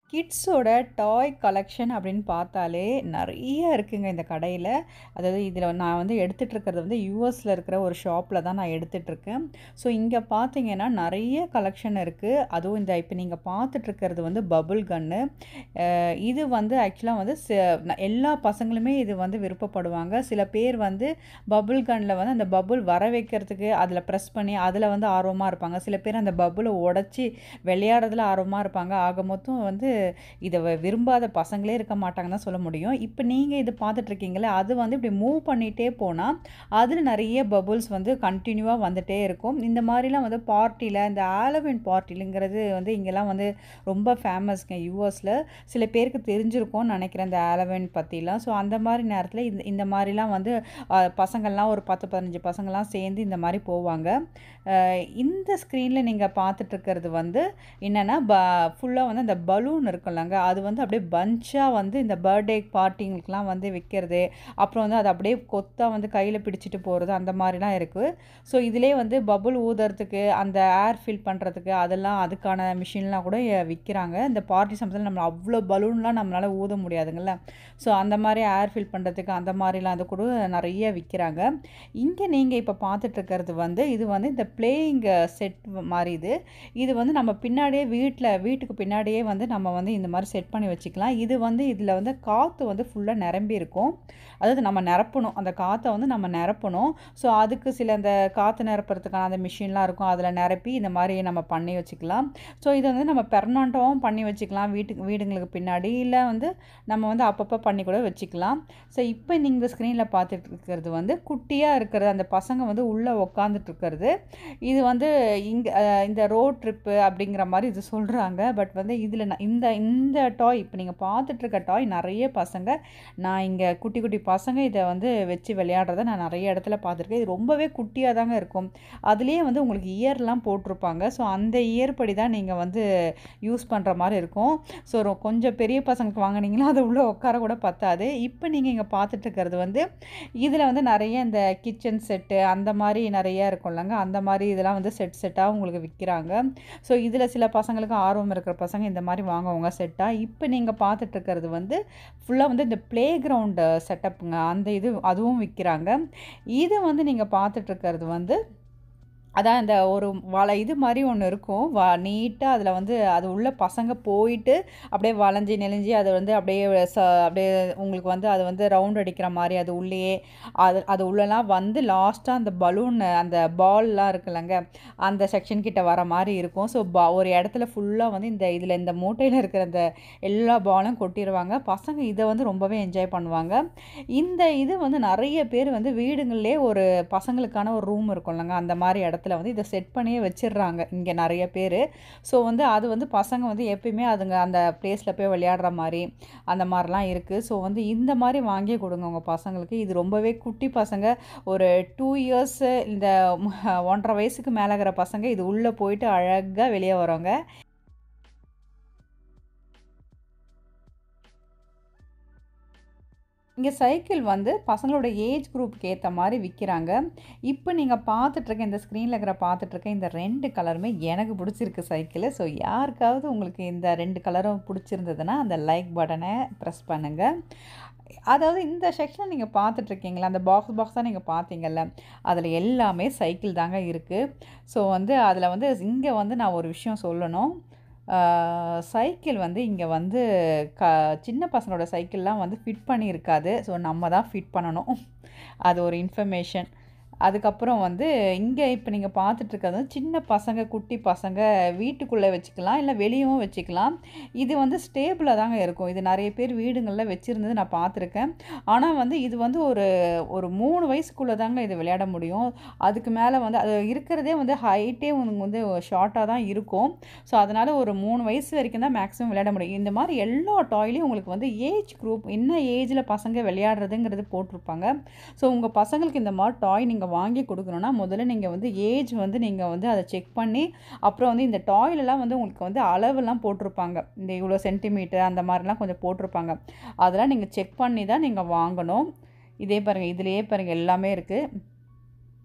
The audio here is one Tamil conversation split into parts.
கிட்ஸோட டாய் கலெக்ஷன் அப்படின்னு பார்த்தாலே நிறைய இருக்குங்க இந்த கடையில் அதாவது இதில் நான் வந்து எடுத்துகிட்டு இருக்கிறது வந்து யூஎஸில் இருக்கிற ஒரு ஷாப்பில் தான் நான் எடுத்துகிட்டு இருக்கேன் ஸோ இங்கே பார்த்தீங்கன்னா நிறைய கலெக்ஷன் இருக்குது அதுவும் இந்த இப்போ நீங்கள் பார்த்துட்டு இருக்கிறது வந்து பபுள் கன்னு இது வந்து ஆக்சுவலாக வந்து சி- ந- எல்லா பசங்களுமே இது வந்து விருப்பப்படுவாங்க சில பேர் வந்து பபுள் கன்னில் வந்து அந்த பபுள் வர வைக்கிறதுக்கு அதில் ப்ரெஸ் பண்ணி அதில் வந்து ஆர்வமாக இருப்பாங்க சில பேர் அந்த பபுளை உடச்சி விளையாடுறதுல ஆர்வமாக இருப்பாங்க ஆக மொத்தம் வந்து இதை வ- விரும்பாத பசங்களே இருக்க மாட்டாங்கன்னு தான் சொல்ல முடியும் இப்போ நீங்கள் இது பார்த்துட்டு இருக்கீங்களே அது வந்து இப்படி மூவ் பண்ணிகிட்டே போனால் அதில் நிறைய பபுள்ஸ் வந்து கண்டினியூவாக வந்துட்டே இருக்கும் இந்த மாதிரிலாம் வந்து பார்ட்டியில் இந்த ஆலவின் பார்ட்டிலுங்கிறது வந்து இங்கெல்லாம் வந்து ரொம்ப ஃபேமஸ்ங்க யூஎஸில் சில பேருக்கு தெரிஞ்சிருக்கும்னு நினைக்கிறேன் இந்த ஆலவின் பற்றிலாம் ஸோ அந்த மாதிரி நேரத்தில் இந்த இந்த மாதிரிலாம் வந்து அஹ், பசங்கள்லாம் ஒரு பத்து பதினஞ்சு பசங்கள்லாம் சேர்ந்து இந்த மாதிரி போவாங்க அஹ், இந்த ஸ்க்ரீனில் நீங்கள் பார்த்துட்டு இருக்கிறது வந்து என்னென்னா ப ஃபுல்லாக வந்து அந்த பலூன் இருக்குல்லங்க அது வந்து அப்படியே பஞ்சாக வந்து இந்த பர்த்டே பார்ட்டிங்களுக்குலாம் வந்து விற்கிறது அப்புறம் வந்து அது அப்படியே கொத்தாக வந்து கையில் பிடிச்சிட்டு போகிறது அந்த மாதிரிலாம் இருக்குது ஸோ இதிலே வந்து பபுள் ஊதுறதுக்கு அந்த ஏர் ஃபில் பண்ணுறதுக்கு அதெல்லாம் அதுக்கான மிஷின்லாம் கூட விற்கிறாங்க இந்த பார்ட்டி சமயத்தில் நம்ம அவ்வளோ பலூன்லாம் நம்மளால் ஊத முடியாதுங்கள்ல ஸோ அந்த மாதிரி ஏர் ஃபில் பண்ணுறதுக்கு அந்த மாதிரிலாம் அது கூட நிறைய விற்கிறாங்க இங்கே நீங்கள் இப்போ பார்த்துட்டு இருக்கிறது வந்து இது வந்து இந்த பிளேயிங் செட் மாதிரி இது இது வந்து நம்ம பின்னாடியே வீட்டில் வீட்டுக்கு பின்னாடியே வந்து நம்ம வந்து இந்த மாதிரி செட் பண்ணி வச்சுக்கலாம் இது வந்து இதில் வந்து காற்று வந்து ஃபுல்லாக நிரம்பி இருக்கும் அதாவது நம்ம நிரப்பணும் அந்த காற்றை வந்து நம்ம நிரப்பணும் ஸோ அதுக்கு சில இந்த காற்று நிரப்புறதுக்கான அந்த மிஷின்லாம் இருக்கும் அதில் நிரப்பி இந்த மாதிரி நம்ம பண்ணி வச்சுக்கலாம் ஸோ இதை வந்து நம்ம பெர்மனண்ட்டாகவும் பண்ணி வச்சுக்கலாம் வீட்டுக்கு வீடுங்களுக்கு பின்னாடி இல்லை வந்து நம்ம வந்து அப்பப்போ பண்ணி கூட வச்சுக்கலாம் ஸோ இப்போ நீங்கள் இந்த ஸ்க்ரீனில் பார்த்துட்டு இருக்கிறது வந்து குட்டியாக இருக்கிறது அந்த பசங்க வந்து உள்ளே உக்காந்துட்டு இருக்கிறது இது வந்து இங்கே இந்த ரோட் ட்ரிப்பு அப்படிங்கிற மாதிரி இது சொல்கிறாங்க பட் வந்து இதில் இந்த இந்த டாய் இப்போ நீங்கள் பார்த்துட்டு இருக்க டாய் நிறைய பசங்க நான் இங்கே குட்டி குட்டி பசங்க இதை வந்து வச்சு விளையாடுறத நான் நிறைய இடத்துல பார்த்துருக்கேன் இது ரொம்பவே குட்டியாக தாங்க இருக்கும் அதுலேயே வந்து உங்களுக்கு இயர்லாம் போட்டிருப்பாங்க ஸோ அந்த இயர் படி தான் நீங்கள் வந்து யூஸ் பண்ணுற மாதிரி இருக்கும் ஸோ கொஞ்சம் பெரிய பசங்களுக்கு வாங்குனீங்கன்னா அது உள்ளே உட்கார கூட பத்தாது இப்போ நீங்கள் இங்கே பார்த்துட்டு இருக்கிறது வந்து இதில் வந்து நிறைய இந்த கிச்சன் செட்டு அந்த மாதிரி நிறைய இருக்கும்லங்க அந்த மாதிரி இதெல்லாம் வந்து செட் செட்டாக உங்களுக்கு விற்கிறாங்க ஸோ இதில் சில பசங்களுக்கு ஆர்வம் இருக்கிற பசங்க இந்த மாதிரி வாங்குவாங்க செட்டாக இப்போ நீங்கள் பார்த்துட்டு இருக்கிறது வந்து ஃபுல்லாக வந்து இந்த ப்ளே கிரவுண்டு செட்டப்புங்க அந்த இது அதுவும் விற்கிறாங்க இது வந்து நீங்கள் பார்த்துட்டு இருக்கிறது வந்து அதான் இந்த ஒரு வலை இது மாதிரி ஒன்று இருக்கும் வ நீட்டாக அதில் வந்து அது உள்ள பசங்க போயிட்டு அப்படியே வளைஞ்சி நெளிஞ்சு அது வந்து அப்படியே ச அப்படியே உங்களுக்கு வந்து அது வந்து ரவுண்ட் அடிக்கிற மாதிரி அது உள்ளேயே அது அது உள்ளலாம் வந்து லாஸ்ட்டாக அந்த பலூன் அந்த பால்லாம் இருக்குல்லங்க அந்த செக்ஷன் கிட்ட வர மாதிரி இருக்கும் ஸோ பா ஒரு இடத்துல ஃபுல்லாக வந்து இந்த இதில் இந்த மூட்டையில் இருக்கிற இந்த எல்லா பாலும் கொட்டிடுவாங்க பசங்க இதை வந்து ரொம்பவே என்ஜாய் பண்ணுவாங்க இந்த இது வந்து நிறைய பேர் வந்து வீடுங்கள்லேயே ஒரு பசங்களுக்கான ஒரு ரூம் இருக்கும்லங்க அந்த மாதிரி இடத்துல வந்து இதை செட் பண்ணியே வச்சிடுறாங்க இங்கே நிறைய பேர் ஸோ வந்து அது வந்து பசங்க வந்து எப்பயுமே அதுங்க அந்த பிளேஸில் போய் விளையாடுற மாதிரி அந்த மாதிரிலாம் இருக்குது ஸோ வந்து இந்த மாதிரி வாங்கி கொடுங்க உங்கள் பசங்களுக்கு இது ரொம்பவே குட்டி பசங்க ஒரு டூ இயர்ஸு இந்த ஒன்றரை வயசுக்கு மேலே இருக்கிற பசங்க இது உள்ளே போயிட்டு அழகாக வெளியே வரோங்க இங்கே சைக்கிள் வந்து பசங்களோட ஏஜ் குரூப்புக்கு ஏற்ற மாதிரி விற்கிறாங்க இப்போ நீங்கள் பார்த்துட்ருக்க இந்த ஸ்க்ரீனில் இருக்கிற பார்த்துட்ருக்க இந்த ரெண்டு கலருமே எனக்கு பிடிச்சிருக்கு சைக்கிள் ஸோ யாருக்காவது உங்களுக்கு இந்த ரெண்டு கலரும் பிடிச்சிருந்ததுன்னா அந்த லைக் பட்டனை ப்ரெஸ் பண்ணுங்கள் அதாவது இந்த செக்ஷன் நீங்கள் பார்த்துட்ருக்கீங்களா அந்த பாக்ஸ் பாக்ஸாக நீங்கள் பார்த்தீங்கல்ல அதில் எல்லாமே சைக்கிள் தாங்க இருக்குது ஸோ வந்து அதில் வந்து இங்கே வந்து நான் ஒரு விஷயம் சொல்லணும் சைக்கிள் வந்து இங்கே வந்து க சின்ன பசங்களோட சைக்கிள்லாம் வந்து ஃபிட் பண்ணியிருக்காது ஸோ நம்ம தான் ஃபிட் பண்ணணும் அது ஒரு இன்ஃபர்மேஷன் அதுக்கப்புறம் வந்து இங்கே இப்போ நீங்கள் பார்த்துட்ருக்கிறது வந்து சின்ன பசங்க குட்டி பசங்க வீட்டுக்குள்ளே வச்சுக்கலாம் இல்லை வெளியவும் வச்சுக்கலாம் இது வந்து ஸ்டேபிளாக தாங்க இருக்கும் இது நிறைய பேர் வீடுங்களில் வச்சுருந்தது நான் பார்த்துருக்கேன் ஆனால் வந்து இது வந்து ஒரு ஒரு மூணு வயசுக்குள்ளே தாங்க இது விளையாட முடியும் அதுக்கு மேலே வந்து அது இருக்கிறதே வந்து ஹைட்டே உங்களுக்கு வந்து ஷார்ட்டாக தான் இருக்கும் ஸோ அதனால் ஒரு மூணு வயசு வரைக்கும் தான் மேக்ஸிமம் விளையாட முடியும் இந்த மாதிரி எல்லா டாய்லையும் உங்களுக்கு வந்து ஏஜ் குரூப் என்ன ஏஜில் பசங்க விளையாடுறதுங்கிறது போட்டிருப்பாங்க ஸோ உங்கள் பசங்களுக்கு இந்த மாதிரி டாய் நீங்கள் வாங்கி கொடுக்கணுன்னா முதல்ல நீங்கள் வந்து ஏஜ் வந்து நீங்கள் வந்து அதை செக் பண்ணி அப்புறம் வந்து இந்த டாய்லெலாம் வந்து உங்களுக்கு வந்து அளவெல்லாம் போட்டிருப்பாங்க இந்த இவ்வளோ சென்டிமீட்டர் அந்த மாதிரிலாம் கொஞ்சம் போட்டிருப்பாங்க அதெல்லாம் நீங்கள் செக் பண்ணி தான் நீங்கள் வாங்கணும் இதே பாருங்கள் இதுலேயே பாருங்கள் எல்லாமே இருக்குது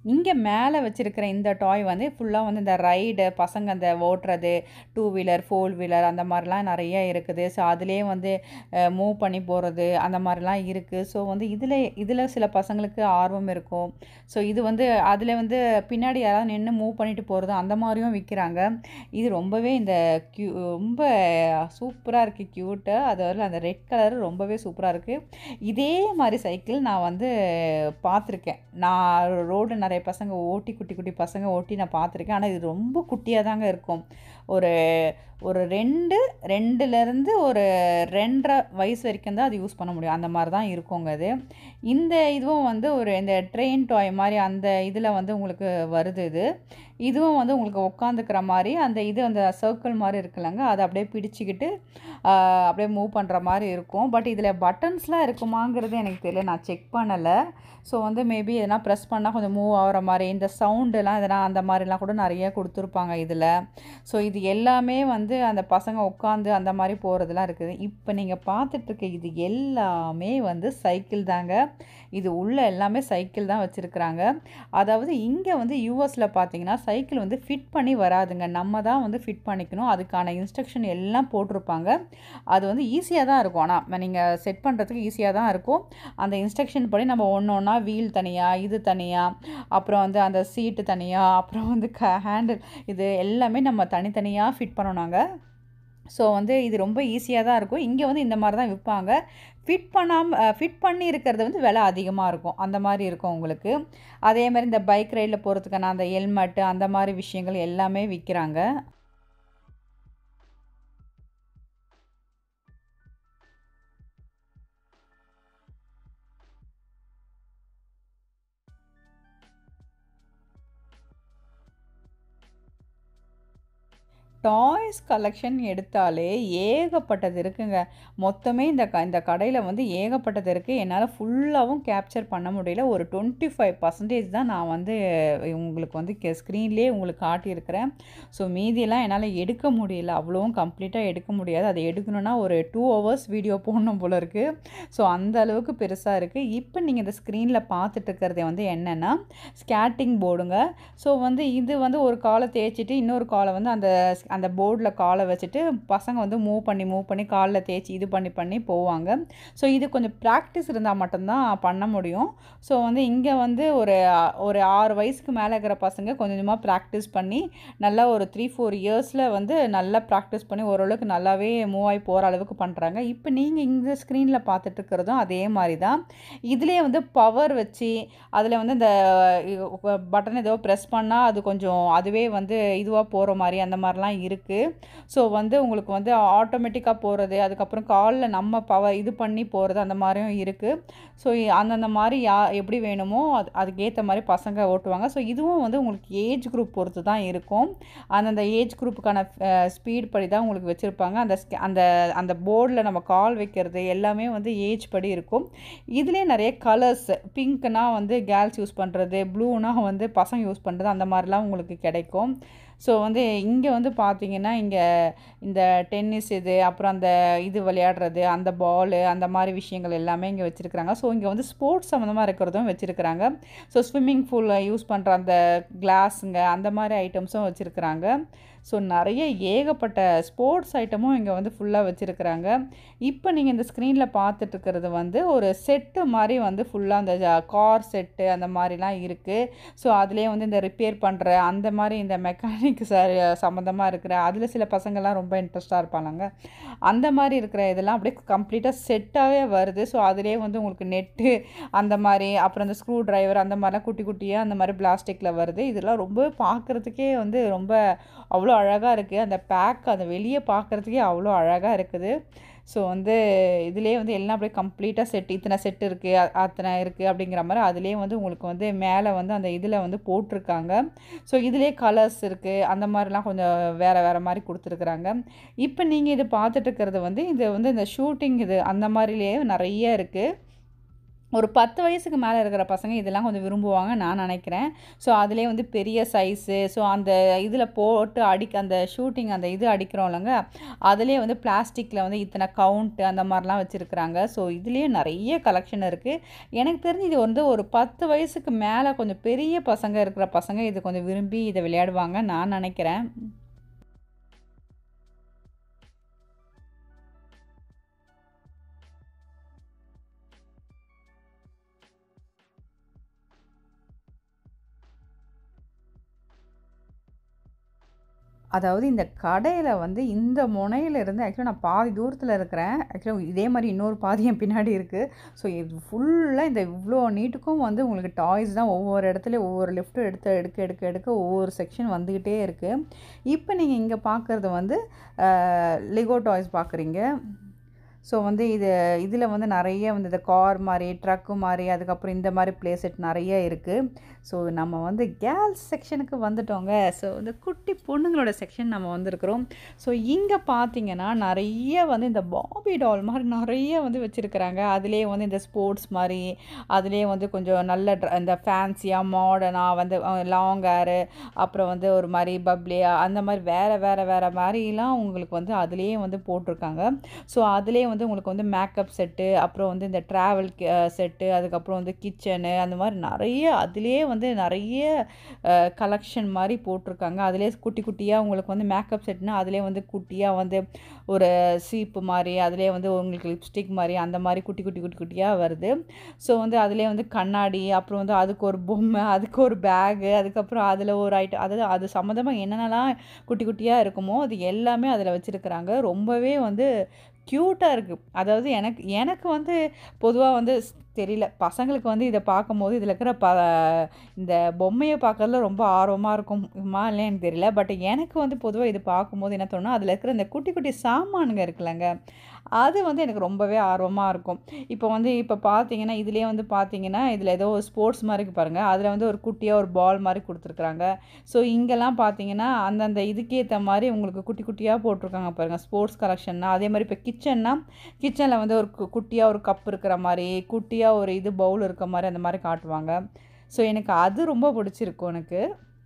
இங்கே மேலே வச்சுருக்கிற இந்த டாய் வந்து ஃபுல்லாக வந்து இந்த ரைடு பசங்க அந்த ஓட்டுறது டூ வீலர் ஃபோர் வீலர் அந்த மாதிரிலாம் நிறைய இருக்குது ஸோ அதுலேயே வந்து மூவ் பண்ணி போகிறது அந்த மாதிரிலாம் இருக்குது ஸோ வந்து இதில் இதில் சில பசங்களுக்கு ஆர்வம் இருக்கும் ஸோ இது வந்து அதில் வந்து பின்னாடி யாராவது நின்று மூவ் பண்ணிட்டு போகிறது அந்த மாதிரியும் விற்கிறாங்க இது ரொம்பவே இந்த க்யூ ரொம்ப சூப்பராக இருக்குது க்யூட்டு அது அந்த ரெட் கலர் ரொம்பவே சூப்பராக இருக்குது இதே மாதிரி சைக்கிள் நான் வந்து பார்த்துருக்கேன் நான் ரோடு நிறைய பசங்க ஓட்டி குட்டி குட்டி பசங்க ஓட்டி நான் பார்த்துருக்கேன் ஆனால் இது ரொம்ப குட்டியாக தாங்க இருக்கும் ஒரு ஒரு ரெண்டு ரெண்டுலேருந்து ஒரு ரெண்டரை வயசு வரைக்கும் தான் அது யூஸ் பண்ண முடியும் அந்த மாதிரி தான் இருக்குங்க அது இந்த இதுவும் வந்து ஒரு இந்த ட்ரெயின் டாய் மாதிரி அந்த இதில் வந்து உங்களுக்கு வருது இது இதுவும் வந்து உங்களுக்கு உட்காந்துக்கிற மாதிரி அந்த இது அந்த சர்க்கிள் மாதிரி இருக்குல்லங்க அதை அப்படியே பிடிச்சிக்கிட்டு அப்படியே மூவ் பண்ணுற மாதிரி இருக்கும் பட் இதில் பட்டன்ஸ்லாம் இருக்குமாங்கிறது எனக்கு தெரியல நான் செக் பண்ணலை ஸோ வந்து மேபி எதனா ப்ரெஸ் பண்ணால் கொஞ்சம் மூவ் ஆகிற மாதிரி இந்த சவுண்டெல்லாம் எதனா அந்த மாதிரிலாம் கூட நிறைய கொடுத்துருப்பாங்க இதில் ஸோ இது எல்லாமே வந்து அந்த பசங்க உட்காந்து அந்த மாதிரி போகிறதுலாம் இருக்குது இப்போ நீங்கள் பார்த்துட்ருக்க இது எல்லாமே வந்து சைக்கிள் தாங்க இது உள்ள எல்லாமே சைக்கிள் தான் வச்சுருக்குறாங்க அதாவது இங்கே வந்து யூஎஸில் பார்த்தீங்கன்னா சைக்கிள் வந்து ஃபிட் பண்ணி வராதுங்க நம்ம தான் வந்து ஃபிட் பண்ணிக்கணும் அதுக்கான இன்ஸ்ட்ரக்ஷன் எல்லாம் போட்டிருப்பாங்க அது வந்து ஈஸியாக தான் இருக்கும் ஆனால் நீங்கள் செட் பண்ணுறதுக்கு ஈஸியாக தான் இருக்கும் அந்த இன்ஸ்ட்ரக்ஷன் படி நம்ம ஒன்று ஒன்றா வீல் தனியாக இது தனியாக அப்புறம் வந்து அந்த சீட்டு தனியாக அப்புறம் வந்து க ஹேண்டில் இது எல்லாமே நம்ம தனித்தனியாக ஃபிட் பண்ணணுங்க ஸோ வந்து இது ரொம்ப ஈஸியாக தான் இருக்கும் இங்கே வந்து இந்த மாதிரி தான் விற்பாங்க ஃபிட் பண்ணாமல் ஃபிட் பண்ணி இருக்கிறது வந்து விலை அதிகமாக இருக்கும் அந்த மாதிரி இருக்கும் உங்களுக்கு அதே மாதிரி இந்த பைக் ரைடில் போகிறதுக்கான அந்த ஹெல்மெட்டு அந்த மாதிரி விஷயங்கள் எல்லாமே விற்கிறாங்க டாய்ஸ் கலெக்ஷன் எடுத்தாலே ஏகப்பட்டது இருக்குங்க மொத்தமே இந்த க இந்த கடையில் வந்து ஏகப்பட்டது இருக்குது என்னால் ஃபுல்லாகவும் கேப்சர் பண்ண முடியல ஒரு டுவெண்ட்டி ஃபைவ் பர்சன்டேஜ் தான் நான் வந்து உங்களுக்கு வந்து கே ஸ்க்ரீன்லேயே உங்களுக்கு காட்டியிருக்கிறேன் ஸோ மீதியெல்லாம் என்னால் எடுக்க முடியல அவ்வளோவும் கம்ப்ளீட்டாக எடுக்க முடியாது அதை எடுக்கணுன்னா ஒரு டூ ஹவர்ஸ் வீடியோ போடணும் போல இருக்குது ஸோ அந்த அளவுக்கு பெருசாக இருக்குது இப்போ நீங்கள் இந்த ஸ்க்ரீனில் பார்த்துட்டு இருக்கிறது வந்து என்னென்னா ஸ்கேட்டிங் போர்டுங்க ஸோ வந்து இது வந்து ஒரு காலை தேய்ச்சிட்டு இன்னொரு காலை வந்து அந்த அந்த போர்டில் காலை வச்சுட்டு பசங்க வந்து மூவ் பண்ணி மூவ் பண்ணி காலில் தேய்ச்சி இது பண்ணி பண்ணி போவாங்க ஸோ இது கொஞ்சம் ப்ராக்டிஸ் இருந்தால் மட்டும்தான் பண்ண முடியும் ஸோ வந்து இங்கே வந்து ஒரு ஒரு ஆறு வயசுக்கு மேலே இருக்கிற பசங்க கொஞ்சம் கொஞ்சமாக ப்ராக்டிஸ் பண்ணி நல்லா ஒரு த்ரீ ஃபோர் இயர்ஸில் வந்து நல்லா ப்ராக்டிஸ் பண்ணி ஓரளவுக்கு நல்லாவே மூவ் ஆகி போகிற அளவுக்கு பண்ணுறாங்க இப்போ நீங்கள் இந்த ஸ்க்ரீனில் பார்த்துட்டு இருக்கிறதும் அதே மாதிரி தான் இதுலேயே வந்து பவர் வச்சு அதில் வந்து இந்த பட்டன் ஏதோ ப்ரெஸ் பண்ணால் அது கொஞ்சம் அதுவே வந்து இதுவாக போகிற மாதிரி அந்த மாதிரிலாம் இருக்குது ஸோ வந்து உங்களுக்கு வந்து ஆட்டோமேட்டிக்காக போகிறது அதுக்கப்புறம் காலில் நம்ம பவர் இது பண்ணி போகிறது அந்த மாதிரியும் இருக்குது ஸோ அந்தந்த மாதிரி யா எப்படி வேணுமோ அது அதுக்கேற்ற மாதிரி பசங்க ஓட்டுவாங்க ஸோ இதுவும் வந்து உங்களுக்கு ஏஜ் குரூப் பொறுத்து தான் இருக்கும் அந்தந்த ஏஜ் குரூப்புக்கான ஸ்பீட் படி தான் உங்களுக்கு வச்சுருப்பாங்க அந்த அந்த அந்த போர்டில் நம்ம கால் வைக்கிறது எல்லாமே வந்து ஏஜ் படி இருக்கும் இதுலேயே நிறைய கலர்ஸ் பிங்க்னா வந்து கேர்ள்ஸ் யூஸ் பண்ணுறது ப்ளூனா வந்து பசங்க யூஸ் பண்ணுறது அந்த மாதிரிலாம் உங்களுக்கு கிடைக்கும் ஸோ வந்து இங்கே வந்து பார்த்தீங்கன்னா இங்கே இந்த டென்னிஸ் இது அப்புறம் அந்த இது விளையாடுறது அந்த பாலு அந்த மாதிரி விஷயங்கள் எல்லாமே இங்கே வச்சுருக்குறாங்க ஸோ இங்கே வந்து ஸ்போர்ட்ஸ் சம்மந்தமாக இருக்கிறதும் வச்சுருக்குறாங்க ஸோ ஸ்விம்மிங் பூலில் யூஸ் பண்ணுற அந்த கிளாஸுங்க அந்த மாதிரி ஐட்டம்ஸும் வச்சுருக்குறாங்க ஸோ நிறைய ஏகப்பட்ட ஸ்போர்ட்ஸ் ஐட்டமும் இங்கே வந்து ஃபுல்லாக வச்சுருக்குறாங்க இப்போ நீங்கள் இந்த ஸ்க்ரீனில் பார்த்துட்ருக்கிறது வந்து ஒரு செட்டு மாதிரி வந்து ஃபுல்லாக அந்த கார் செட்டு அந்த மாதிரிலாம் இருக்குது ஸோ அதுலேயே வந்து இந்த ரிப்பேர் பண்ணுற அந்த மாதிரி இந்த மெக்கானிக் ச சம்மந்தமாக இருக்கிற அதில் சில பசங்கள்லாம் ரொம்ப இன்ட்ரெஸ்ட்டாக இருப்பாங்க அந்த மாதிரி இருக்கிற இதெல்லாம் அப்படியே கம்ப்ளீட்டாக செட்டாகவே வருது ஸோ அதுலேயே வந்து உங்களுக்கு நெட்டு அந்த மாதிரி அப்புறம் இந்த ஸ்க்ரூ டிரைவர் அந்த மாதிரிலாம் குட்டி குட்டியாக அந்த மாதிரி பிளாஸ்டிக்கில் வருது இதெல்லாம் ரொம்ப பார்க்குறதுக்கே வந்து ரொம்ப அவ்வளோ அழகாக இருக்குது அந்த பேக் அந்த வெளியே பார்க்குறதுக்கே அவ்வளோ அழகாக இருக்குது ஸோ வந்து இதுலேயே வந்து எல்லாம் அப்படியே கம்ப்ளீட்டாக செட் இத்தனை செட் இருக்குது அத்தனை இருக்குது அப்படிங்கிற மாதிரி அதுலேயே வந்து உங்களுக்கு வந்து மேலே வந்து அந்த இதில் வந்து போட்டிருக்காங்க ஸோ இதுலேயே கலர்ஸ் இருக்குது அந்த மாதிரிலாம் கொஞ்சம் வேறு வேறு மாதிரி கொடுத்துருக்குறாங்க இப்போ நீங்கள் இது பார்த்துட்டு இருக்கிறது வந்து இது வந்து இந்த ஷூட்டிங் இது அந்த மாதிரிலேயே நிறைய இருக்குது ஒரு 10 வயசுக்கு மேல இருக்கிற பசங்க இதெல்லாம் கொஞ்சம் விரும்புவாங்க நான் நெனைக்கிறேன். ஸோ அதிலேயே வந்து பெரிய சைஸு ஸோ அந்த இதில போட்டு அடிக்க அந்த ஷூட்டிங் அந்த இது அடிக்கிறோம்லங்க, அதிலேயே வந்து பிளாஸ்டிக்கில வந்து இத்தன கவுண்ட் அந்த மாரிலாம் வச்சிருக்கிறாங்க. ஸோ இதுலயே நெறைய கலெக்ஷன் இருக்கு. எனக்கு தெரிஞ்சு இது வந்து ஒரு 10 வயசுக்கு மேல கொஞ்சம் பெரிய பசங்க இருக்கிற பசங்க இது கொஞ்சம் விரும்பி இத விளையாடுவாங்க நான் நெனைக்கிறேன். அதாவது இந்த கடையில வந்து இந்த முனையிலிருந்து ஆக்சுவலா நான் பாதி தூரத்தில இருக்கிறேன். ஆக்சுவலா இதே மாரி இன்னொரு பாதி என் பின்னாடி இருக்கு. ஸோ இது ஃபுல்லா இந்த இவ்ளோ நீட்டுக்கும் வந்து உங்களுக்கு டாய்ஸ் தான் ஒவ்வொரு இடத்துலயும் ஒவ்வொரு லிஃப்ட் எடுத்து எடுக்க எடுக்க எடுக்க ஒவ்வொரு செக்ஷன் வந்துகிட்டே இருக்கு. இப்ப நீங்க இங்க பார்க்கறது வந்து அ லெகோ டாய்ஸ் பார்க்குறீங்க. ஸோ வந்து இது இதில வந்து நெறைய வந்து இந்த கார் மாரி, ட்ரக்கு மாரி, அதுக்கப்புறம் இந்த மாரி ப்ளே செட் நெறைய இருக்கு. ஸோ நம்ம வந்து கேர்ள்ஸ் செக்ஷனுக்கு வந்துட்டோங்க. ஸோ இந்த குட்டி பொண்ணுங்களோட செக்ஷன் நம்ம வந்திருக்கிறோம். ஸோ இங்க பார்த்தீங்கன்னா, நெறைய வந்து இந்த பார்பி டால் மாரி நெறைய வந்து வச்சிருக்கிறாங்க. அதிலேயே வந்து இந்த ஸ்போர்ட்ஸ் மாரி, அதிலேயே வந்து கொஞ்சம் நல்ல ட்ர இந்த ஃபேன்சியா, மாடர்னா வந்து அ லாங் ஹேரு, அப்புறம் வந்து ஒரு மாரி பப்ளியா அந்த மாரி வேற வேற வேற மாரிலாம் உங்களுக்கு வந்து அதிலேயே வந்து போட்டிருக்காங்க. ஸோ அதிலேயே வந்து உங்களுக்கு வந்து மேக்கப் செட்டு, அப்புறம் வந்து இந்த ட்ராவல் க் செட்டு, அதுக்கப்புறம் வந்து கிச்சனு அந்த மாரி நெறைய அதிலேயே வந்து நெறைய அ கலெக்ஷன் மாரி போட்டிருக்காங்க. அதிலேயே குட்டி குட்டியா உங்களுக்கு வந்து மேக்கப் செட்னா, அதிலேயே வந்து குட்டியா வந்து ஒரு சீப்பு மாரி, அதிலேயே வந்து உங்களுக்கு லிப்ஸ்டிக் மாரி அந்த மாரி குட்டி குட்டி குட்டி குட்டியா வருது. ஸோ வந்து அதிலேயே வந்து கண்ணாடி, அப்புறம் வந்து அதுக்கு ஒரு பொம்மை, அதுக்கு ஒரு பேகு, அதுக்கப்புறம் அதில ஒரு ஐட்டம் அதாவது அது சம்மந்தமா என்னென்னலாம் குட்டி குட்டியா இருக்குமோ, அது எல்லாமே அதில வச்சிருக்கிறாங்க. ரொம்பவே வந்து கியூட்டா இருக்கு. அதாவது எனக்கு எனக்கு வந்து பொதுவா வந்து ஸ் தெரியல. பசங்களுக்கு வந்து இத பார்க்கும்போது இதில இருக்கிற ப இந்த பொம்மைய பார்க்கறதுல ரொம்ப ஆர்வமா இருக்குமா இல்லையான்னு எனக்கு தெரியல. பட் எனக்கு வந்து பொதுவா இது பார்க்கும்போது என்ன தோணும்னா, அதில இருக்கிற இந்த குட்டி குட்டி சாமானுங்க இருக்குல்லங்க, அது வந்து எனக்கு ரொம்பவே ஆர்வமா இருக்கும். இப்போ வந்து இப்ப பார்த்தீங்கன்னா, இதிலேயே வந்து பார்த்தீங்கன்னா, இதில ஏதோ ஒரு ஸ்போர்ட்ஸ் மாரி இருக்கு பாருங்க. அதில வந்து ஒரு குட்டியா ஒரு பால் மாரி குடுத்துருக்காங்க. ஸோ இங்கலாம் பார்த்தீங்கன்னா, அந்தந்த இதுக்கு ஏத்த மாரி உங்களுக்கு குட்டி குட்டியா போட்டிருக்காங்க பாருங்க. ஸ்போர்ட்ஸ் கலெக்ஷன்னா, அதே மாரி இப்ப கிச்சன்னா, கிச்சன்ல வந்து ஒரு கு குட்டியா ஒரு கப் இருக்கிற மாரி, குட்டியா ஒரு இது பவுல் இருக்க மாரி அந்த மாரி காட்டுவாங்க. ஸோ எனக்கு அது ரொம்ப பிடிச்சிருக்கும் எனக்கு.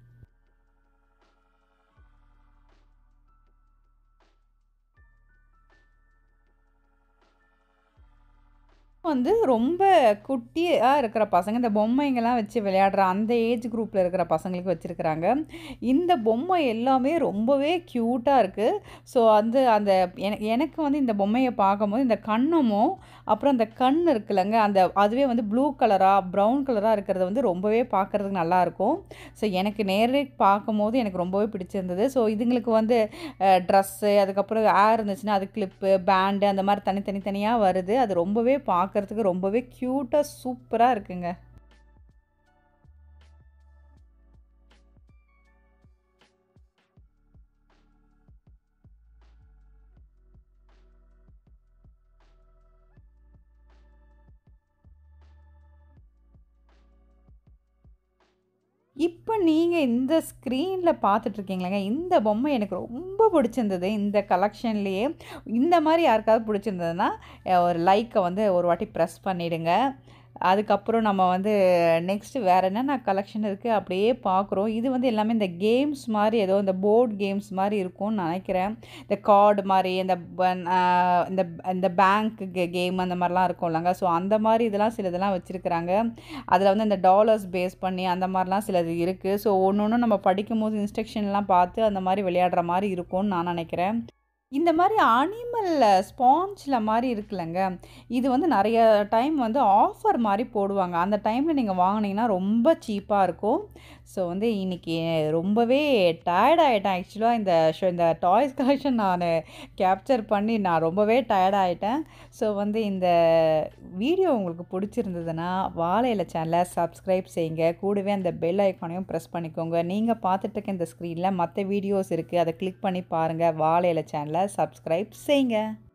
வந்து ரொம்ப குட்டியா இருக்கிற பசங்க, இந்த பொம்மைங்கலாம் வச்சு விளையாடுற அந்த ஏஜ் குரூப்ல இருக்கிற பசங்களுக்கு வச்சிருக்கிறாங்க. இந்த பொம்மை எல்லாமே ரொம்பவே கியூட்டா இருக்கு. ஸோ வந்து அந்த என எனக்கு வந்து இந்த பொம்மைய பார்க்கும்போது இந்த கண்ணமும், அப்புறம் அந்த கண் இருக்குல்லங்க, அந்த அதுவே வந்து ப்ளூ கலரா, ப்ரவுன் கலரா இருக்கிறது வந்து ரொம்பவே பார்க்கறதுக்கு நல்லாயிருக்கும். ஸோ எனக்கு நேரே பார்க்கும்போது எனக்கு ரொம்பவே பிடிச்சிருந்தது. ஸோ இதுங்களுக்கு வந்து அ ட்ரெஸ்ஸு, அதுக்கப்புறம் ஹேர் இருந்துச்சுன்னா, அது கிளிப்பு, பேண்டு அந்த மாரி தனி தனி தனியா வருது. அது ரொம்பவே பார்க்கறதுக்கு ரொம்பவே கியூட்டா சூப்பரா இருக்குங்க. இப்ப நீங்க இந்த ஸ்க்ரீன்ல பார்த்துட்டுருக்கீங்களேங்க, இந்த பொம்மை எனக்கு ரொம்ப பிடிச்சிருந்தது. இந்த கலெக்ஷன்லயே. இந்த மாரி யாருக்காவது பிடிச்சிருந்ததுன்னா, அ ஒரு லைக்க வந்து ஒரு வாட்டி பிரஸ் பண்ணிடுங்க. அதுக்கப்புறம் நம்ம வந்து நெக்ஸ்ட் வேற என்னென்ன கலெக்ஷன் இருக்கு அப்படியே பார்க்குறோம். இது வந்து எல்லாமே இந்த கேம்ஸ் மாரி ஏதோ இந்த போர்ட் கேம்ஸ் மாரி இருக்கும்னு நெனைக்கிறேன். இந்த கார்டு மாரி, இந்த பன் அ இந்த இந்த பேங்க் கே கேம் அந்த மாரிலாம் இருக்கும்லங்க. ஸோ அந்த மாரி இதெல்லாம் சிலதெல்லாம் வச்சிருக்கிறாங்க. அதில வந்து இந்த டாலர்ஸ் பேஸ் பண்ணி அந்த மாரிலாம் சிலது இருக்கு. ஸோ ஒண்ணு ஒண்ணும் நம்ம படிக்கும்போது இன்ஸ்ட்ரக்ஷன்லாம் பார்த்து அந்த மாரி விளையாடுற மாரி இருக்கும்னு நான் நெனைக்கிறேன். இந்த மாரி அனிமல் ஸ்பாஞ்ச்ல மாரி இருக்குல்லங்க, இது வந்து நெறைய டைம் வந்து ஆஃபர் மாரி போடுவாங்க. அந்த டைம்ல நீங்க வாங்குனீங்கன்னா ரொம்ப சீப்பா இருக்கும். ஸோ வந்து இன்னைக்கு ரொம்பவே டயர்ட் ஆயிட்டேன் ஆக்சுவலா இந்த ஷோ இந்த டாய்ஸ் கலெக்ஷன் நானு கேப்சர் பண்ணி நான் ரொம்பவே டயர்ட் ஆயிட்டேன். ஸோ வந்து இந்த வீடியோ உங்களுக்கு பிடிச்சிருந்ததுன்னா, வாழை இலை சேனல சப்ஸ்கிரைப் செய்யுங்க. கூடவே அந்த பெல் ஐகானையும் பிரஸ் பண்ணிக்கோங்க. நீங்க பார்த்துட்டு இருக்க இந்த ஸ்க்ரீன்ல மத்த வீடியோஸ் இருக்கு. அத கிளிக் பண்ணி பாருங்க. வாழை இலை சேனல சப்ஸ்கிரைப் செய்யுங்க.